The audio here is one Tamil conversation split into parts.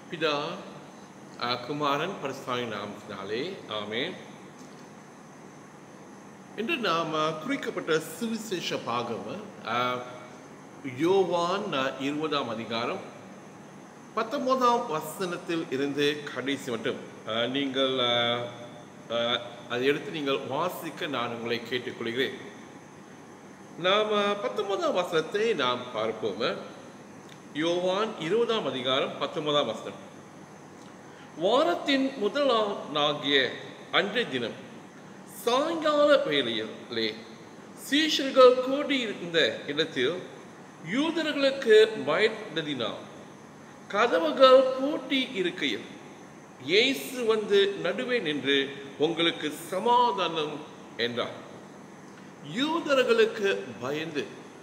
பிதா அஹ், குமாரன் பரிசுத்தாவி நாமத்தினாலே ஆமென் இன்று நாம் குறிக்கப்பட்ட சுவிசேஷ பாகம் அஹ், யோவான் அஹ், இருபதாம் அதிகாரம் பத்தொன்பதாம் வசனத்தில் இருந்து கடைசி மட்டும் அஹ், நீங்கள் அஹ், அஹ், அதை எடுத்து நீங்கள் வாசிக்க நான் உங்களை கேட்டுக்கொள்கிறேன் நாம் அஹ், பத்தொன்பதாம் வசனத்தை நாம் பார்ப்போம் யோவான் இருபதாம் அதிகாரம் பத்தொன்பதாம் வசனம் வாரத்தின் முதலாம் நாகிய அன்றைய தினம் சாயங்கால வேளையிலே சீஷர்கள் கூடியிருந்த இடத்தில் யூதர்களுக்கு பயந்ததினால் கதவுகள் பூட்டி இருக்கையில் இயேசு வந்து நடுவே நின்று உங்களுக்கு சமாதானம் என்றார் யூதர்களுக்கு பயந்து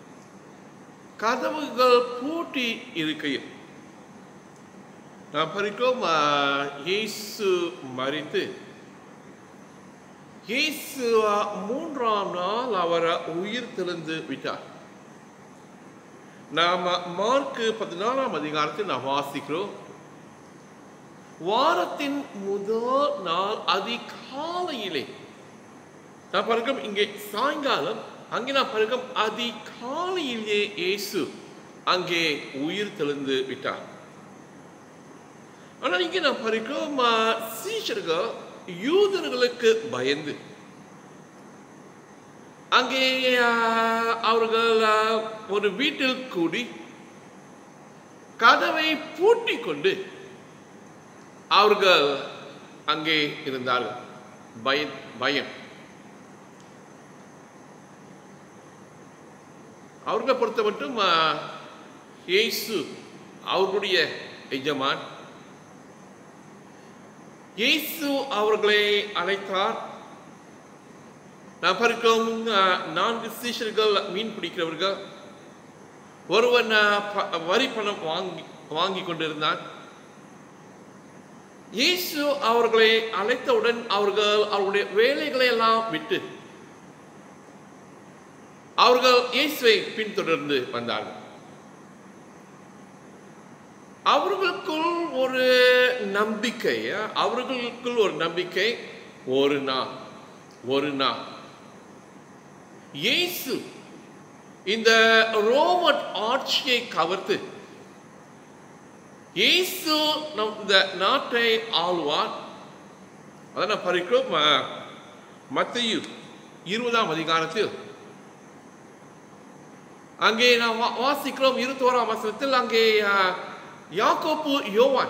கதவுகள் பூட்டி இருக்கையில் நாம் படிக்கிறோம் ஆ, இயேசு மறித்து இயேசு ஆ, மூன்றாம் நாள் அவர் உயிர் தெளிந்து விட்டார் நாம் மார்க்கு பதினாலாம் அதிகாரத்தில் நாம் வாசிக்கிறோம் வாரத்தின் முதல் நாள் அதிகாலையிலே நான் பார்க்கிறோம் இங்கே சாயங்காலம் அங்கே நான் பார்க்கிறோம் அதிகாலையிலே இயேசு அங்கே உயிர் தெளிந்து விட்டார் ஆனால் இங்கே நான் பார்க்கிறோம் ஆ, சீஷர்கள் யூதர்களுக்கு பயந்து அங்கே ஆ, அவர்கள் ஆ, ஒரு வீட்டில் கூடி கதவை பூட்டி கொண்டு அவர்கள் அங்கே இருந்தார்கள் பய பயம் அவர்களை பொறுத்த மட்டும் ஆ, இயேசு அவர்களுடைய எஜமான் இயேசு அவர்களை அழைத்தார் நான் பார்க்கிறோம் ஆ, நான்கு சீஷர்கள் மீன் பிடிக்கிறவர்கள் ஒருவன் ஆ, ப- வரி பணம் வாங்கி வாங்கி கொண்டிருந்தான் இயேசு அவர்களை அழைத்தவுடன் அவர்கள் அவருடைய வேலைகளை எல்லாம் விட்டு அவர்கள் இயேசுவை பின்தொடர்ந்து வந்தார்கள் அவர்களுக்குள் ஒரு நம்பிக்கை அவர்களுக்குள் ஒரு நம்பிக்கை ஒரு நாள் ஒரு நாள் இயேசு இந்த ரோமன் ஆட்சியை கவர்த்து இயேசு நம் இந்த நாட்டை ஆளுவார் அதான் நான் படிக்கிறோம் மத்தையு இருபதாம் அதிகாரத்தில் அங்கே நாம் வா- வாசிக்கிறோம் இருபத்தோராம் வசனத்தில் அங்கே ஆ, யாக்கோப்பு யோவான்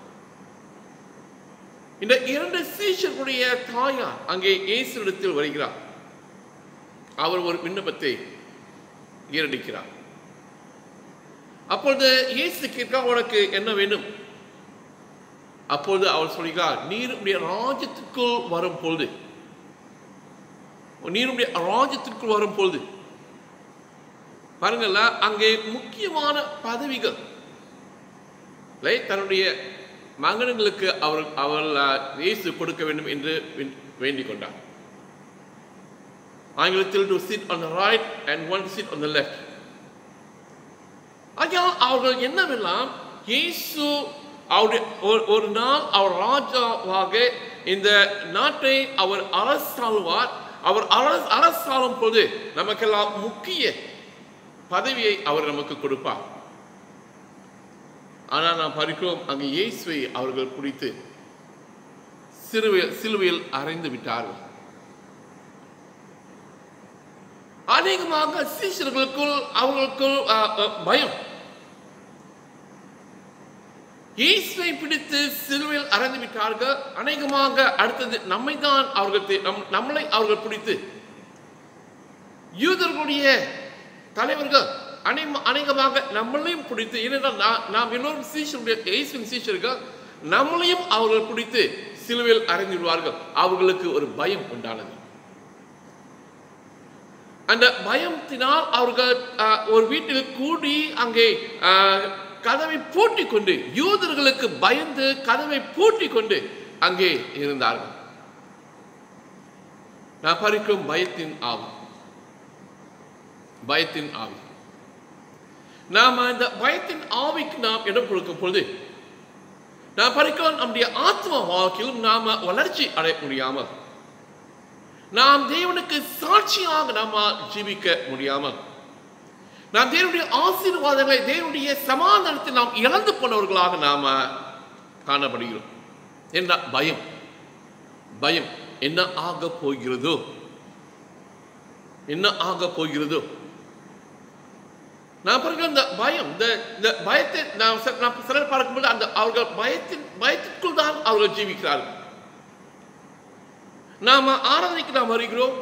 இந்த இரண்டு சீஷர்களுடைய தாயார் அங்கே இயேசுவிடத்தில் வருகிறார் அவர் ஒரு விண்ணப்பத்தை ஏறடிக்கிறார் அப்பொழுது இயேசு கேட்க உனக்கு என்ன வேண்டும் அப்பொழுது அவர் சொல்கிறார் நீருடைய ராஜ்யத்திற்குள் வரும் பொழுது நீருடைய ராஜ்யத்திற்குள் வரும் பொழுது பாருங்கள்ல அங்கே முக்கியமான பதவிகள் இல்லை, தன்னுடைய மகன்களுக்கு அவர் அவர் அஹ், இயேசு கொடுக்க வேண்டும் என்று வேண்- வேண்டிக் கொண்டார் ஆங்கிலத்தில் to sit on the right and one to sit on the left ஆகையால் அவர்கள் என்னவெல்லாம் இயேசு அவருடைய ஒரு- ஒரு நாள் அவர் ராஜாவாக இந்த நாட்டை அவர் அரசாளுவார் அவர் அரச அரசாளும் போது நமக்கெல்லாம் முக்கிய பதவியை அவர் நமக்கு கொடுப்பார் ஆனால் நாம் பார்க்கிறோம் அங்கு இயேசுவை அவர்கள் பிடித்து சிலுவையில் சிலுவையில் அறைந்து விட்டார்கள் அநேகமாக சீஷர்களுக்குள் அவர்களுக்குள் அ, அ, பயம் இயேசுவை பிடித்து சிலுவையில் அறைந்து விட்டார்கள் அநேகமாக அடுத்தது நம்மை தான் அவர்கள் தே- நம் நம்மளை அவர்கள் பிடித்து யூதர்களுடைய தலைவர்கள் அநேக அநேகமாக நம்மளையும் பிடித்து ஏனென்றால் நா- நாம் எல்லோரும் சீஷருடைய இயேசுவின் சீஷர்கள் நம்மளையும் அவர்கள் பிடித்து சிலுவையில் அறைந்து விடுவார்கள் அவர்களுக்கு ஒரு பயம் உண்டானது அந்த பயத்தினால் அவர்கள் அஹ், ஒரு வீட்டில் கூடி அங்கே அஹ், கதவை பூட்டிக் கொண்டு யூதர்களுக்கு பயந்து கதவை பூட்டிக் கொண்டு அங்கே இருந்தார்கள் நான் பறிக்கும் பயத்தின் ஆவி பயத்தின் ஆவி நாம் அந்த பயத்தின் ஆவிக்கு நாம் இடம் கொடுக்கும் பொழுது நாம் படிக்கிறோம் நம்முடைய ஆத்ம வாழ்க்கையிலும் நாம வளர்ச்சி அடைய முடியாமல் நாம் தேவனுக்கு சாட்சியாக நாம ஜீவிக்க முடியாமல் நாம் தேவனுடைய ஆசீர்வாதங்களை தேவனுடைய சமாதானத்தை நாம் இழந்து போனவர்களாக நாம காணப்படுகிறோம் என்ன பயம் பயம் என்ன ஆக போகிறதோ என்ன ஆக போகிறதோ நான் பிறகு இந்த பயம் இந்த இந்த பயத்தை நான் சில- நான் சிலர் பார்க்கும்போது அந்த அவர்கள் பயத்தின் பயத்திற்குள் தான் அவர்கள் ஜீவிக்கிறார்கள் நாம ஆராதனைக்கு நாம் வருகிறோம்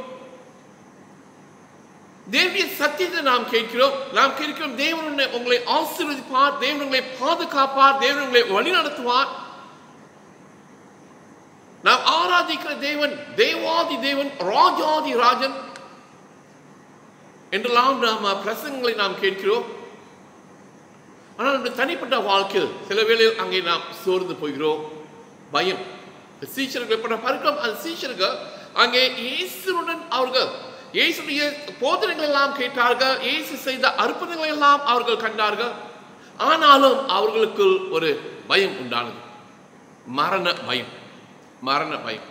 தேவனுடைய சத்தியத்தை நாம் கேட்கிறோம் நாம் கேட்கிறோம் தேவன் உன்னை- உங்களை ஆசீர்வதிப்பார் தேவன் உங்களை பாதுகாப்பார் தேவன் உங்களை வழிநடத்துவார் நாம் ஆராதிக்கிற தேவன் தேவாதி தேவன் ராஜாதி ராஜன் என்றெல்லாம் நாம் பிரசங்களை நாம் கேட்கிறோம் ஆனால் நம்முடைய தனிப்பட்ட வாழ்க்கையில் சில வேளையில் அங்கே நாம் சோர்ந்து போகிறோம் பயம் சீஷர்கள் இப்ப நான் பார்க்கிறோம் அந்த சீஷர்கள் அங்கே இயேசுடன் அவர்கள் இயேசுடைய போதனைகள் எல்லாம் கேட்டார்கள் இயேசு செய்த அற்புதங்களை எல்லாம் அவர்கள் கண்டார்கள் ஆனாலும் அவர்களுக்குள் ஒரு பயம் உண்டானது மரண பயம் மரண பயம்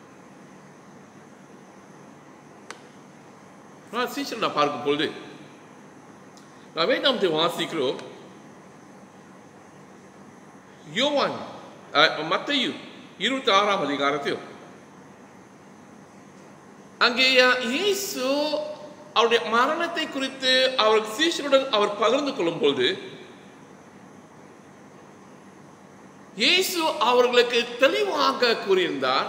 நான் சீசன் நான் பார்க்கும் பொழுது நான் வேதாந்தத்தை வாசிக்கிறோம் யோவான் அஹ், மத்தேயு இருபத்தி ஆறாம் அதிகாரத்தில் அங்கே இயேசு அவருடைய மரணத்தை குறித்து அவர் சீஷருடன் அவர் பகிர்ந்து கொள்ளும் பொழுது இயேசு அவர்களுக்கு தெளிவாக கூறியிருந்தார்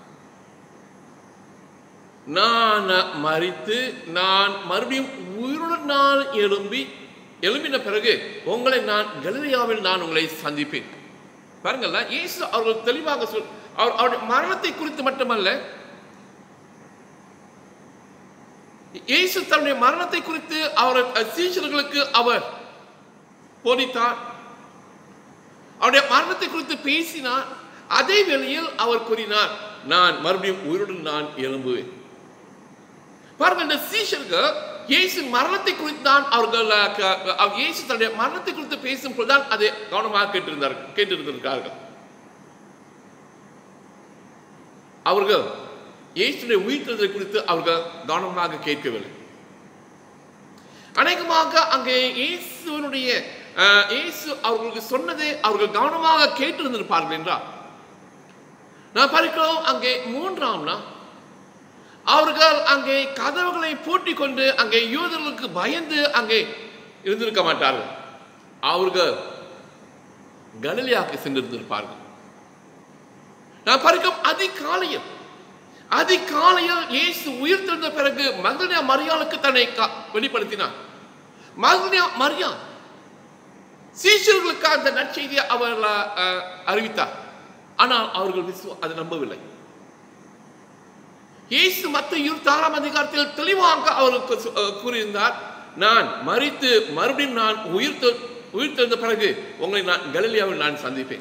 நான் மறித்து நான் மறுபடியும் உயிருடன் நான் எழும்பி எழும்பின பிறகு உங்களை நான் கலிலியாவில் நான் உங்களை சந்திப்பேன் பாருங்கள்ல இயேசு அவர்கள் தெளிவாக சொல் அவர் அவருடைய மரணத்தை குறித்து மட்டுமல்ல இயேசு தன்னுடைய மரணத்தை குறித்து அவர் சீஷர்களுக்கு அவர் போதித்தார் அவருடைய மரணத்தை குறித்து பேசினார் அதே வேளையில் அவர் கூறினார் நான் மறுபடியும் உயிருடன் நான் எழும்புவேன் பாருங்க இந்த சீஷர்கள் இயேசு மரணத்தை குறித்து தான் அவர்கள் அஹ், க- அவர் இயேசு தன்னுடைய மரணத்தை குறித்து பேசும் பொழுதுதான் அதை கவனமாக கேட்டிருந்தார்கள் கேட்டிருந்திருக்கார்கள் அவர்கள் இயேசுடைய உயிர்த்ததை குறித்து அவர்கள் கவனமாக கேட்கவில்லை அநேகமாக அங்கே இயேசுவனுடைய அஹ், இயேசு அவர்களுக்கு சொன்னதை அவர்கள் கவனமாக கேட்டிருந்திருப்பார்கள் என்றால் நான் பார்க்கிறோம் அங்கே மூன்றாம் நாள் அவர்கள் அங்கே கதவுகளை பூட்டிக் கொண்டு அங்கே யூதர்களுக்கு பயந்து அங்கே இருந்திருக்க மாட்டார்கள் அவர்கள் கலிலியாவுக்கு சென்றிருந்திருப்பார்கள் நான் பார்க்கும் அதிகாலையில் அதிகாலையில் இயேசு உயிர் தெழுந்த பிறகு மகனியா மரியாளுக்கு தன்னை கா- வெளிப்படுத்தினார் மகனியா மரியா சீஷர்களுக்கு அந்த நற்செய்தியை அவர் அஹ், அறிவித்தார் ஆனால் அவர்கள் விசுவ அதை நம்பவில்லை இயேசு மத்த இருபத்தாறாம் அதிகாரத்தில் தெளிவாக அவருக்கு சொ- அஹ் கூறியிருந்தார் நான் மறித்து மறுபடியும் நான் உயிர் தெ- உயிர் தெழுந்த பிறகு உங்களை நான் கலிலியாவில் நான் சந்திப்பேன்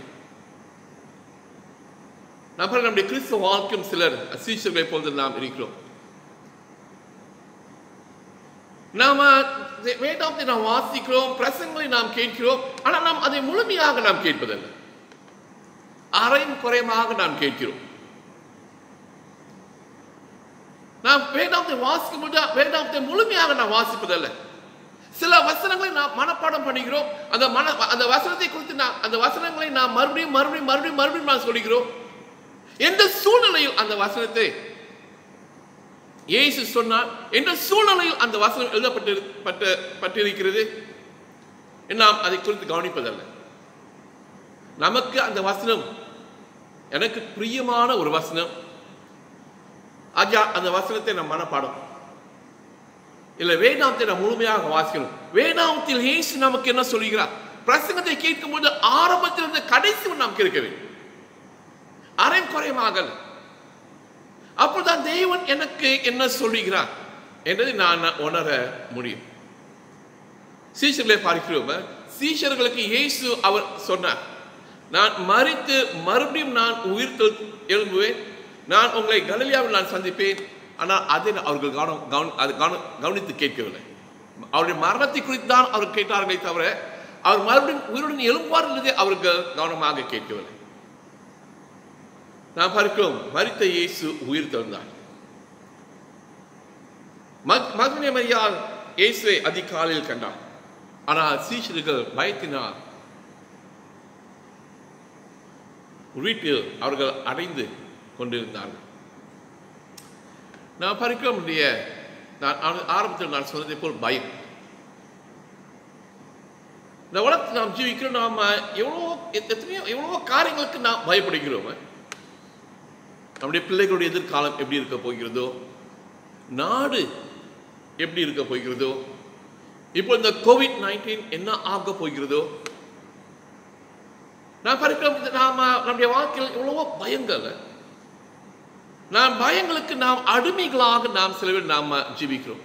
நான் பாருங்க, நம்முடைய கிறிஸ்துவ வாழ்க்கையும் சிலர் சீஷர்களை போன்று நாம் இருக்கிறோம் நாம வே- வேதாந்தத்தை நாம் வாசிக்கிறோம் பிரசங்களை நாம் கேட்கிறோம் ஆனால் நாம் அதை முழுமையாக நாம் கேட்பதில்லை அரையும் குறையமாக நாம் கேட்கிறோம் நாம் வேதாந்தத்தை வாசிக்கும் போது வேதாந்தத்தை முழுமையாக நாம் வாசிப்பதல்ல சில வசனங்களை நாம் மனப்பாடம் பண்ணுகிறோம் அந்த மன அந்த வசனத்தை குறித்து நாம் அந்த வசனங்களை நாம் மறுபடியும் மறுபடியும் மறுபடியும் மறுபடியும் நாம் சொல்கிறோம் எந்த சூழ்நிலையில் அந்த வசனத்தை இயேசு சொன்னார் எந்த சூழ்நிலையில் அந்த வசனம் எழுதப்பட்டு பட்டு பட்டிருக்கிறது நாம் அதை குறித்து கவனிப்பதல்ல நமக்கு அந்த வசனம் எனக்கு பிரியமான ஒரு வசனம் ஐயா அந்த வசனத்தை நம்ம மனப்பாடம் இல்ல வேதாந்தத்தை நாம் முழுமையாக வாசிக்கணும் வேதாந்தத்தில் இயேசு நமக்கு என்ன சொல்கிறார் பிரசங்கத்தை கேட்கும்போது ஆரம்பத்தில் இருந்து கடைசி வரை நாம் கேட்க வேண்டும் அரை குறையமாக அப்போதான் தேவன் எனக்கு என்ன சொல்லுகிறார் என்பதை நான் உணர முடியும் சீஷர்களை பார்க்கிறோம் சீஷர்களுக்கு இயேசு அவர் சொன்னார் நான் மறித்து மறுபடியும் நான் உயிர் தெழு- எழும்புவேன் நான் உங்களை கலிலியாவில் நான் சந்திப்பேன் ஆனால் அதை அவர்கள் கவனம் கவன அது கவன கவனித்து கேட்கவில்லை அவருடைய மரணத்தை குறித்து தான் அவர் கேட்டார்களே தவிர அவர் மறுபடியும் உயிருடன் எழும்புவார் என்பதை அவர்கள் கவனமாக கேட்கவில்லை நாம் பார்க்கிறோம் மரித்த இயேசு உயிர் தந்தார் மகனே மரியால் இயேசுவை அதிகாலையில் கண்டார் ஆனால் சீஷர்கள் பயத்தினால் வீட்டில் அவர்கள் அடைந்து கொண்டிருந்தார்கள் நான் பார்க்க முடிய நான் ஆர- ஆரம்பத்தில் நான் சொன்னதை போல் பயம் இந்த உலகத்தில் நாம் ஜீவிக்கிறோம் நாம் எவ்வளோ எத்தனையோ எவ்வளவோ காரியங்களுக்கு நாம் பயப்படுகிறோம் நம்முடைய பிள்ளைகளுடைய எதிர்காலம் எப்படி இருக்க போகிறதோ நாடு எப்படி இருக்க போகிறதோ இப்போ இந்த கோவிட் நைன்டீன் என்ன ஆக போகிறதோ நான் பார்க்கிறோம் நாம நம்முடைய வாழ்க்கையில் எவ்வளவோ பயங்கள் நாம் பயங்களுக்கு நாம் அடிமைகளாக நாம் சில பேர் நாம் ஜீவிக்கிறோம்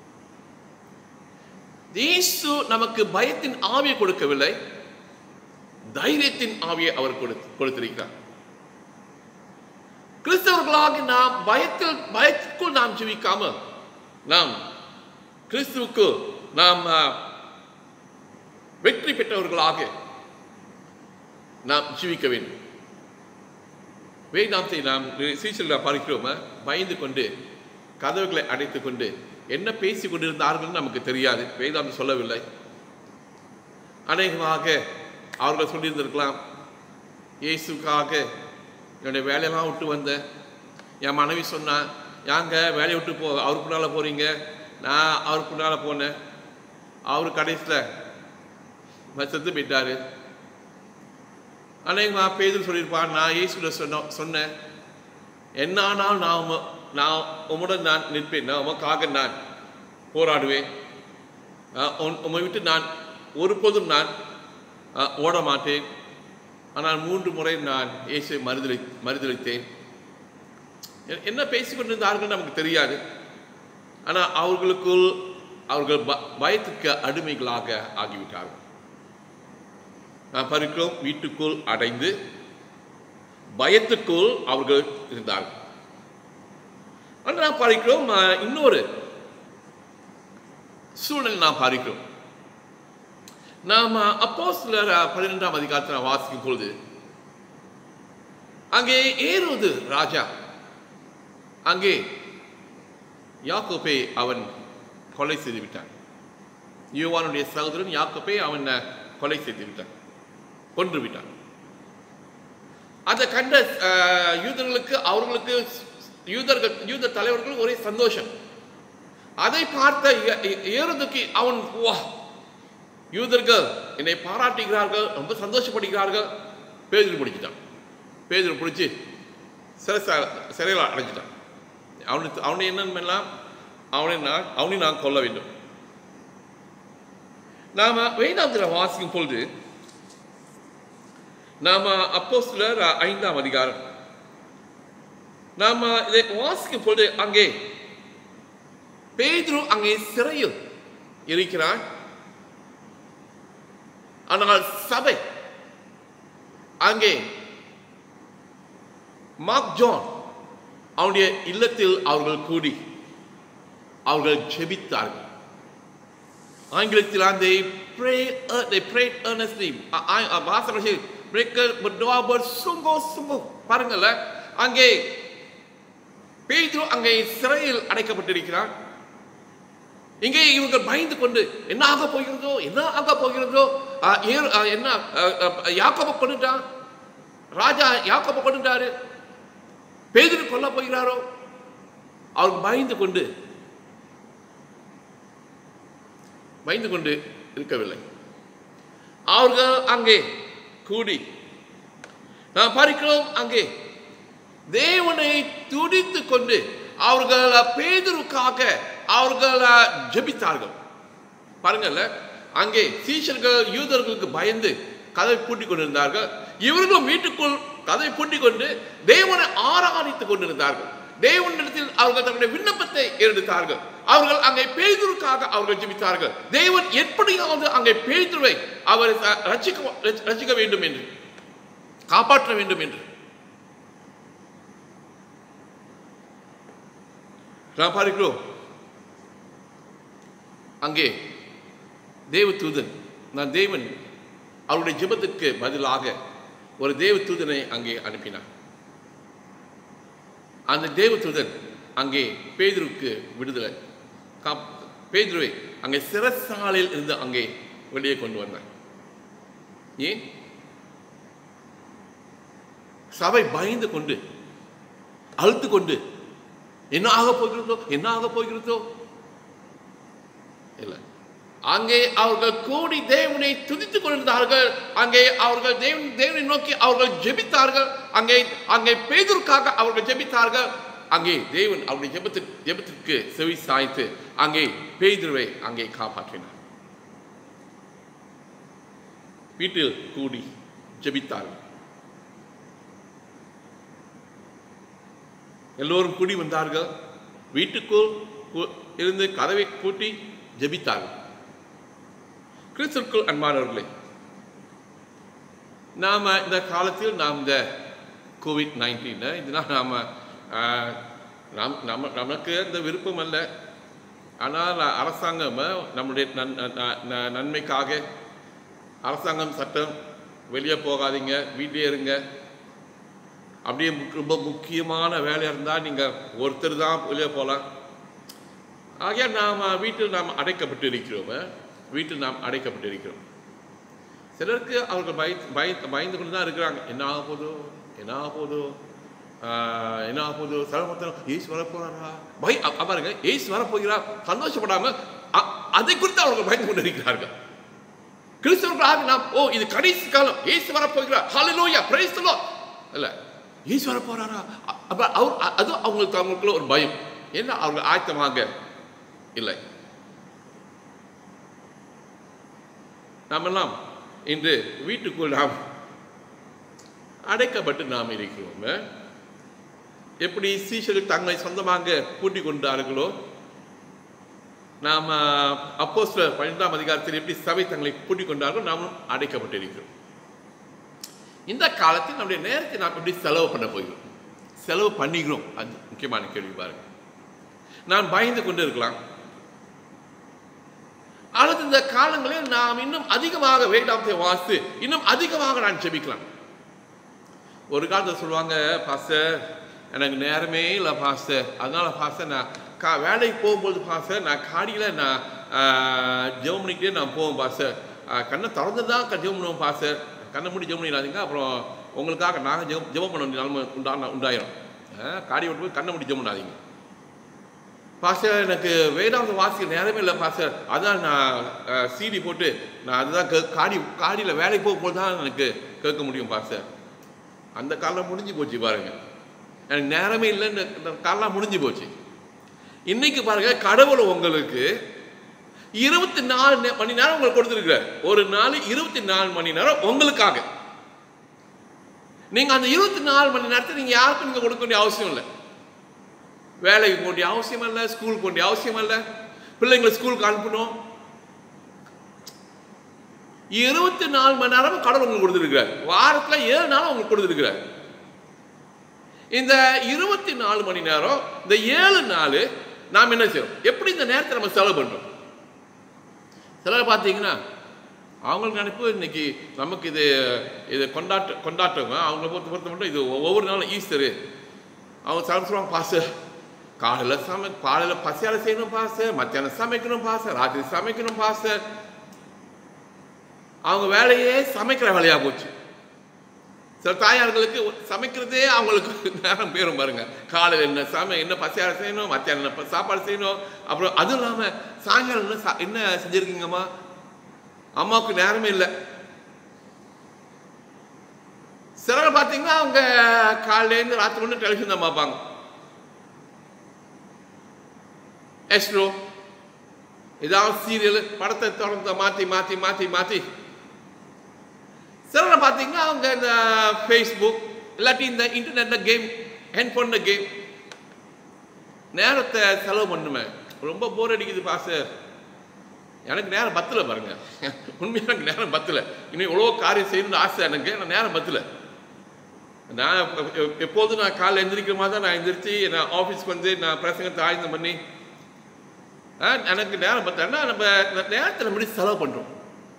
இயேசு நமக்கு பயத்தின் ஆவியை கொடுக்கவில்லை தைரியத்தின் ஆவியை அவர் கொடுத்து கொடுத்திருக்கிறார் கிறிஸ்தவர்களாக நாம் பயத்தில் பயத்திற்குள் நாம் ஜீவிக்காம நாம் கிறிஸ்துவுக்கு நாம் ஆ, வெற்றி பெற்றவர்களாக நாம் ஜீவிக்க வேண்டும் வேதாந்தை நாம் சீசரில் பார்க்கிறோம் பயந்து கொண்டு கதவுகளை அடைத்துக் கொண்டு என்ன பேசி கொண்டிருந்தார்கள் நமக்கு தெரியாது வேதாந்தம் சொல்லவில்லை அநேகமாக அவர்கள் சொல்லியிருந்திருக்கலாம் இயேசுக்காக என்னுடைய வேலையெல்லாம் விட்டு வந்தேன் என் மனைவி சொன்னா யாங்க வேலையை விட்டு போ அவர் பின்னால் போறீங்க நான் அவர் பின்னால் போனேன் அவர் கடைசியில் செத்து போயிட்டாரு அநேகமாக பேதர் சொல்லியிருப்பான் நான் இயேசுல சொன்ன சொன்னேன் என்ன ஆனாலும் நான் உம- நான் உம்முடன் நான் நிற்பேன் நான் உமக்காக நான் போராடுவேன் அஹ் உன்- உம்மை விட்டு நான் ஒருபோதும் நான் அஹ், ஓட மாட்டேன் ஆனால் மூன்று முறை நான் இயேசுவை மறுதளி மறுதளித்தேன் எ- என்ன பேசிக் கொண்டிருந்தார்கள் நமக்கு தெரியாது ஆனால் அவர்களுக்குள் அவர்கள் ப- பயத்துக்கு அடிமைகளாக ஆகிவிட்டார்கள் நாம் பார்க்கிறோம் வீட்டுக்குள் அடைந்து பயத்துக்குள் அவர்கள் இருந்தார்கள் ஆனால் நாம் பார்க்கிறோம் அஹ், இன்னொரு சூழல் நாம் பார்க்கிறோம் நாம் அப்போ சிலர் பன்னிரெண்டாம் அதிகாரத்தை நாம் வாசிக்கும் பொழுது அங்கே ஏறுவது ராஜா அங்கே யாக்கோப்பை அவன் கொலை செய்து விட்டான் யோவானுடைய சகோதரன் யாக்கோப்பை அவன் அஹ், கொலை செய்து விட்டான் கொன்று விட்டான் அதை கண்ட அஹ், யூதர்களுக்கு அவர்களுக்கு யூதர்கள் யூத தலைவர்கள் ஒரே சந்தோஷம் அதை பார்த்த ஏ- ஏ- ஏறுதுக்கு அவன் வா யூதர்கள் என்னை பாராட்டுகிறார்கள் ரொம்ப சந்தோஷப்படுகிறார்கள் பேதில் பிடிச்சிட்டான் பேதில் பிடிச்சி சிறை சிறையில் அடைஞ்சிட்டான் அவனுக்கு அவனை என்னென்னலாம் அவனை நான் அவனை நான் கொல்ல வேண்டும் நாம வேதாந்திர வாசிக்கும் பொழுது நாம அப்போ சிலர் ஐந்தாம் அதிகாரம் நாம இதை வாசிக்கும் பொழுது அங்கே பேதுரு அங்கே சிறையில் இருக்கிறான் ஆனால் சபை அங்கே மார்க் ஜான் அவனுடைய இல்லத்தில் அவர்கள் கூடி அவர்கள் ஜெபித்தார்கள் ஆங்கிலத்தில் they pray uh, they prayed earnestly அ- ஆ- அ- வாசகர்கள் சொல்லி, "Breaker berdoa bersungguh-sungguh." பாருங்கள்ல அங்கே பேதுரு அங்கே சிறையில் அடைக்கப்பட்டிருக்கிறான் இங்கே இவர்கள் பயந்து கொண்டு என்ன ஆக போகிறதோ என்ன ஆக போகிறதோ ஆ, ஏறு- ஆ, என்ன யாக்கோப கொண்டுட்டான் ராஜா யாக்கோப கொண்டுட்டாரு பேதுரு கொல்ல போகிறாரோ அவர் பயந்து கொண்டு பயந்து கொண்டு இருக்கவில்லை அவர்கள் அங்கே கூடி நாம் பார்க்கிறோம் அங்கே தேவனை துடித்து கொண்டு அவர்கள் பேதுருக்காக அவர்கள் ஜெபித்தார்கள் பாருங்கள்ல அங்கே சீஷர்கள் யூதர்களுக்கு பயந்து கதை பூட்டிக் கொண்டிருந்தார்கள் இவர்களும் வீட்டுக்குள் கதை பூட்டிக் கொண்டு தேவனை ஆராதித்துக் கொண்டிருந்தார்கள் தேவனிடத்தில் அவர்கள் தங்களுடைய விண்ணப்பத்தை எடுத்தார்கள் அவர்கள் அங்கே பேதுருக்காக அவர்கள் ஜெபித்தார்கள் தேவன் எப்படியாவது அங்கே பேதுருவை அவர் ரட்சிக்க ரட்சிக்க வேண்டும் என்று காப்பாற்ற வேண்டும் என்று நாம் பார்க்கிறோம் அங்கே தேவதூதன் நான் தேவன் அவருடைய ஜெபத்துக்கு பதிலாக ஒரு தேவதூதனை அங்கே அனுப்பினார் அந்த தேவதூதன் அங்கே பேதுருக்கு விடுதலை காப் பேதுருவை அங்கே சிறைசாலையில் இருந்து அங்கே வெளியே கொண்டு வந்தார் ஏன் சபை பயந்து கொண்டு அழுத்து கொண்டு என்ன ஆக போகிறதோ என்ன ஆக போகிறதோ இல்லை அங்கே அவர்கள் கூடி தேவனை துதித்துக் கொண்டிருந்தார்கள் அங்கே அவர்கள் தேவன் தேவனை நோக்கி அவர்கள் ஜெபித்தார்கள் அங்கே அங்கே பேதருக்காக அவர்கள் ஜெபித்தார்கள் அங்கே தேவன் அவருடைய ஜெபத்திற்கு ஜெபத்திற்கு செவி சாய்த்து அங்கே பேதுருவை அங்கே காப்பாற்றினார் வீட்டில் கூடி ஜெபித்தார்கள் எல்லோரும் கூடி வந்தார்கள் வீட்டுக்குள் கு- இருந்து கதவை பூட்டி ஜெபித்தார்கள் கிறிஸ்துக்குள் அன்பானவர்களே நாம் இந்த காலத்தில் நாம் இந்த கோவிட் நைன்டீனை இதனால் நாம் நம் நம்ம நமக்கு இந்த விருப்பம் அல்ல ஆனால் அரசாங்கம் நம்முடைய நன் ந- ந- நன்மைக்காக அரசாங்கம் சட்டம் வெளியே போகாதீங்க வீட்டிலே இருங்க அப்படியே முக்- ரொம்ப முக்கியமான வேலையாக இருந்தால் நீங்கள் ஒருத்தர் தான் வெளியே போகலாம் ஆகையால் நாம் வீட்டில் நாம் அடைக்கப்பட்டு இருக்கிறோம் வீட்டில் நாம் அடைக்கப்பட்டு இருக்கிறோம் சிலருக்கு அவர்கள் பய பய பயந்து கொண்டு தான் இருக்கிறாங்க என்ன ஆக போதோ என்ன ஆக போதோ ஆஹ், என்ன ஆக போதோ சரமத்தனம் ஏசு வரப்போறாரா பய அ- பாருங்க ஏசு வரப்போகிறார் சந்தோஷப்படாம அ- அதை குறித்து அவர்கள் பயந்து கொண்டு இருக்கிறார்கள் கிறிஸ்தவர்களாக நாம் ஓ இது கடைசி காலம் ஏசு வரப்போகிறார் ஹalleluya praise the lord இல்ல ஏசு வரப்போறாரா அ- அப்ப அவர் அ- அது அவங்களுக்கு அவங்களுக்குள்ள ஒரு பயம் என்ன அவங்க ஆயத்தமாக இல்லை நாமெல்லாம் இன்று வீட்டுக்குள் நாம் அடைக்கப்பட்டு நாம் இருக்கிறோம் எப்படி சீஷர்கள் தங்களை சொந்தமாக கூட்டிக் கொண்டார்களோ நாம் அப்போஸ்தலர் பன்னெண்டாம் அதிகாரத்தில் எப்படி சபை தங்களை கூட்டிக் கொண்டார்களோ நாமும் அடைக்கப்பட்டிருக்கிறோம் இந்த காலத்தில் நம்முடைய நேரத்தை நாம் எப்படி செலவு பண்ண போகிறோம் செலவு பண்ணிக்கிறோம் அது முக்கியமான கேள்வி பாருங்க நான் பயந்து கொண்டு இருக்கலாம் அல்லது இந்த காலங்களில் நாம் இன்னும் அதிகமாக வேண்டாமத்தை வாசித்து இன்னும் அதிகமாக நான் ஜெபிக்கலாம் ஒரு காலத்தில் சொல்லுவாங்க பாஸ்டர் எனக்கு நேரமே இல்லை பாஸ்டர் அதனால பாஸ்டர் நான் கா வேலைக்கு போகும்போது பாஸ்டர் நான் காடியில் நான் ஜெபம் பண்ணிக்கிட்டே நான் போவேன் பாஸ்டர் ஆஹ், கண்ணை திறந்து தான் ஜெபம் பண்ணுவோம் பாஸ்டர் கண்ணை மூடி ஜெபம் பண்ணிடாதீங்க அப்புறம் உங்களுக்காக நாங்கள் ஜெபம் ஜெபம் பண்ண வேண்டிய நிலைமை உண்டா உண்டாயிரும் ஆஹ், காடி விட்டு போய் கண்ணை மூடி ஜெபம் பண்ணாதீங்க பாஸ்டர் எனக்கு வேதாந்த வாசிக்க நேரமே இல்லை பாஸ்டர் அதான் நான் சிடி போட்டு நான் அதுதான் கே- காடி காடியில் வேலைக்கு போகும்போது தான் எனக்கு கேட்க முடியும் பாஸ்டர் அந்த காலம் முடிஞ்சு போச்சு பாருங்க எனக்கு நேரமே இல்லைன்னு இந்த காலம் முடிஞ்சு போச்சு இன்னைக்கு பாருங்க கடவுள் உங்களுக்கு இருபத்தி நாலு நே- மணி நேரம் உங்களுக்கு கொடுத்துருக்கிறார் ஒரு நாள் இருபத்தி நாலு மணி நேரம் உங்களுக்காக நீங்க அந்த இருபத்தி நாலு மணி நேரத்தை நீங்க யாருக்கும் நீங்க கொடுக்க வேண்டிய அவசியம் இல்லை வேலைக்கு போக வேண்டிய அவசியம் இல்லை ஸ்கூலுக்கு போக வேண்டிய அவசியம் இல்லை பிள்ளைங்களை ஸ்கூலுக்கு அனுப்பணும் இருபத்தி நாலு மணி நேரம் கடவுள் உங்களுக்கு கொடுத்துருக்கிறார் வாரத்துல ஏழு நாள் உங்களுக்கு கொடுத்துருக்கிறார் இந்த இருபத்தி நாலு மணி நேரம் இந்த ஏழு நாள் நாம் என்ன செய்யறோம் எப்படி இந்த நேரத்தை நம்ம செலவு பண்றோம் சிலர் பார்த்தீங்கன்னா அவங்களுக்கு நினைப்பு இன்னைக்கு நமக்கு இது இது கொண்டாட்ட கொண்டாட்டங்க அவங்களை பொறுத்த பொறுத்த மட்டும் இது ஒவ்வொரு நாளும் ஈஸ்டரு அவங்க சாப்பிட சொல்லுவாங்க பாசு காலையில் சமை காலையில் பசியால் செய்யணும் பாசு மத்தியானம் சமைக்கணும் பாசு ராத்திரி சமைக்கணும் பாசு அவங்க வேலையே சமைக்கிற வேலையாக போச்சு சில தாயார்களுக்கு சமைக்கிறதே அவங்களுக்கு நேரம் பேரும் பாருங்க காலையில் என்ன சமை என்ன பசியால் செய்யணும் மத்தியானம் என்ன ப- சாப்பாடு செய்யணும் அப்புறம் அதுவும் இல்லாமல் சாயங்காலம் என்ன சா- என்ன செஞ்சுருக்கீங்கம்மா அம்மாவுக்கு நேரமே இல்லை சிலர் பார்த்தீங்கன்னா அவங்க காலையிலேருந்து ராத்திரி ஒன்று டெலிவிஷன் தான் பார்ப்பாங்க எஸ்ட்ரோ ஏதாவது சீரியல் படத்தை தொடர்ந்து மாற்றி மாற்றி மாற்றி மாற்றி சிலரை பார்த்தீங்கன்னா அவங்க இந்த ஃபேஸ்புக் இல்லாட்டி இந்த இன்டர்நெட்டில் கேம் ஹேண்ட்ஃபோனில் கேம் நேரத்தை செலவு பண்ணுமே ரொம்ப போர் அடிக்குது பாஸ்டர் எனக்கு நேரம் பத்தல பாருங்க உண்மையாக எனக்கு நேரம் பத்தல இன்னும் எவ்வளோ காரியம் செய்யணும்னு ஆசை எனக்கு ஆனால் நேரம் பத்தல நான் எப்ப- எப்ப- எப்போதும் நான் காலைல எந்திரிக்கிற மாதிரி தான் நான் எந்திரிச்சு நான் ஆஃபீஸ்க்கு வந்து நான் பிரசங்கத்தை ஆயுதம் பண்ணி ஆ, எனக்கு நேரம் பார்த்தோன்னா நம்ம இந்த நேரத்தை நம்ம எப்படி செலவு பண்ணுறோம்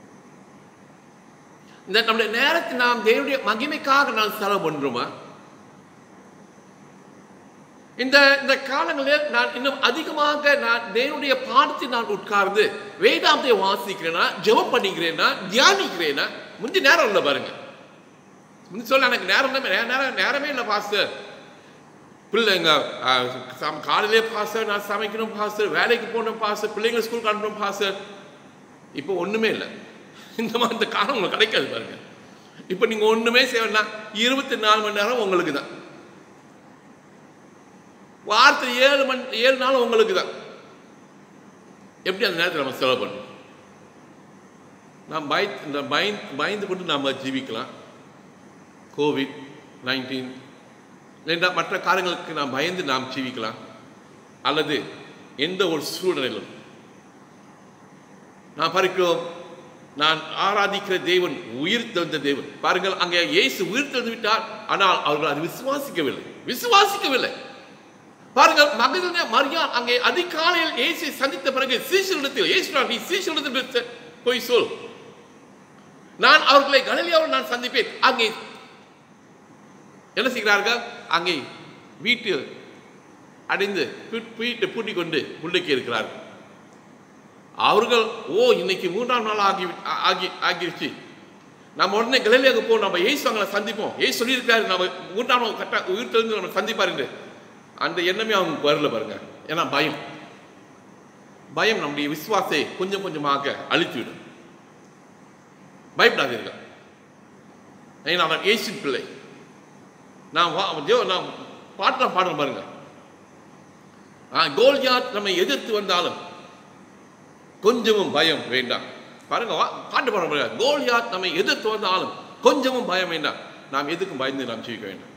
இந்த நம்முடைய நேரத்தை நாம் தேவனுடைய மகிமைக்காக நாம் செலவு பண்ணுறோமா இந்த இந்த காலங்களில் நான் இன்னும் அதிகமாக நான் தேவனுடைய பாடத்தில் நான் உட்கார்ந்து வேதாந்தை வாசிக்கிறேனா ஜெபம் பண்ணிக்கிறேனா தியானிக்கிறேனா முந்தி நேரம் இல்லை பாருங்க முந்தி சொல்ல எனக்கு நேரம் நேரம் நேரமே இல்லை பாஸ்டர் பிள்ளைங்க அஹ், சம- காலையிலே பாஸ்டர் நான் சமைக்கணும் பாஸ்டர் வேலைக்கு போகணும் பாஸ்டர் பிள்ளைங்க ஸ்கூலுக்கு அனுப்பணும் பாஸ்டர் இப்போ ஒண்ணுமே இல்லை இந்த மாதிரி இந்த காலம் உங்களுக்கு கிடைக்காது பாருங்க இப்போ நீங்க ஒண்ணுமே செய்ய வேண்டாம் இருபத்தி நாலு மணி நேரம் உங்களுக்கு தான் வார்த்தை ஏழு மணி ஏழு நாள் உங்களுக்கு தான் எப்படி அந்த நேரத்தில் நம்ம செலவு பண்ணணும் நாம் பய இந்த பயந்து பயந்து கொண்டு நாம் ஜீவிக்கலாம் கோவிட் நைன்டீன் இல்லைன்னா மற்ற காரியங்களுக்கு நாம் பயந்து நாம் ஜீவிக்கலாம் அல்லது எந்த ஒரு சூழ்நிலையிலும் நான் பார்க்கிறோம் நான் ஆராதிக்கிற தேவன் உயிர் தெழுந்த தேவன் பாருங்கள் அங்கே இயேசு உயிர் தெழுந்து விட்டார் ஆனால் அவர்கள் அதை விசுவாசிக்கவில்லை விசுவாசிக்கவில்லை பாருங்கள் மகதன மரியாள் அங்கே அதிகாலையில் இயேசுவை சந்தித்த பிறகு சீஷரிடத்தில் இயேசு நீ சீஷரிடத்தில் போய் சொல் நான் அவர்களை கலிலியாவில் நான் சந்திப்பேன் அங்கே என்ன செய்கிறார்கள் அங்கே வீட்டு அடைந்து வீ- வீட்டை பூட்டிக் கொண்டு உள்ளுக்கு இருக்கிறார்கள் அவர்கள் ஓ இன்னைக்கு மூன்றாம் நாள் ஆகி ஆகி ஆகிருச்சு நம்ம உடனே கலிலியாவுக்கு போ நம்ம ஏசு அவங்களை சந்திப்போம் ஏசு சொல்லியிருக்காரு நம்ம மூன்றாம் நாள் கரெக்டாக உயிர் தெரிந்து நம்ம சந்திப்பார் என்று அந்த எண்ணமே அவங்க வரல பாருங்க ஏன்னா பயம் பயம் நம்முடைய விசுவாசை கொஞ்சம் கொஞ்சமாக அழித்துவிடும் பயப்படாதீர்கள் ஏன்னா நான் இயேசுவின் பிள்ளை நான் வா தேவ நான் பாட்டெலாம் பாடுறேன் பாருங்க ஆ, கோலியாத் நம்மை எதிர்த்து வந்தாலும் கொஞ்சமும் பயம் வேண்டாம் பாருங்க வா பாட்டு பாட பாருங்க கோலியாத் நம்மை எதிர்த்து வந்தாலும் கொஞ்சமும் பயம் வேண்டாம் நாம் எதுக்கும் பயந்து நாம் ஜீவிக்க வேண்டாம்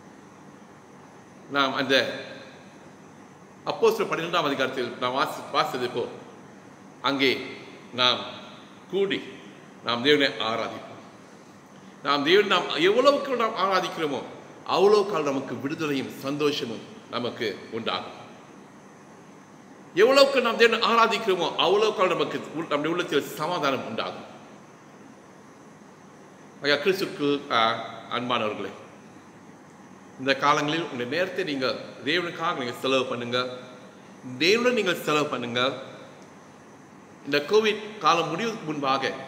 நாம் அந்த அப்போ பன்னிரெண்டாம் அதிகாரத்தில் நாம் வாசி வாசித்தது போ அங்கே நாம் கூடி நாம் தேவனை ஆராதிப்போம் நாம் தேவன் நாம் எவ்வளவுக்கு நாம் ஆராதிக்கிறோமோ அவ்வளவுக்கு நமக்கு விடுதலையும் சந்தோஷமும் நமக்கு உண்டாகும் எவ்வளவுக்கு நாம் தேவனை ஆராதிக்கிறோமோ அவ்வளவுக்கு நமக்கு உள்- நம்முடைய உள்ளத்தில் சமாதானம் உண்டாகும் ஐயா கிறிஸ்துக்கு அன்பானவர்களே இந்த காலங்களில் உங்களுடைய நேரத்தை நீங்கள் தேவனுக்காக நீங்கள் செலவு பண்ணுங்க தேவனுடன் நீங்கள் செலவு பண்ணுங்க இந்த கோவிட் காலம் முடிவுக்கு முன்பாக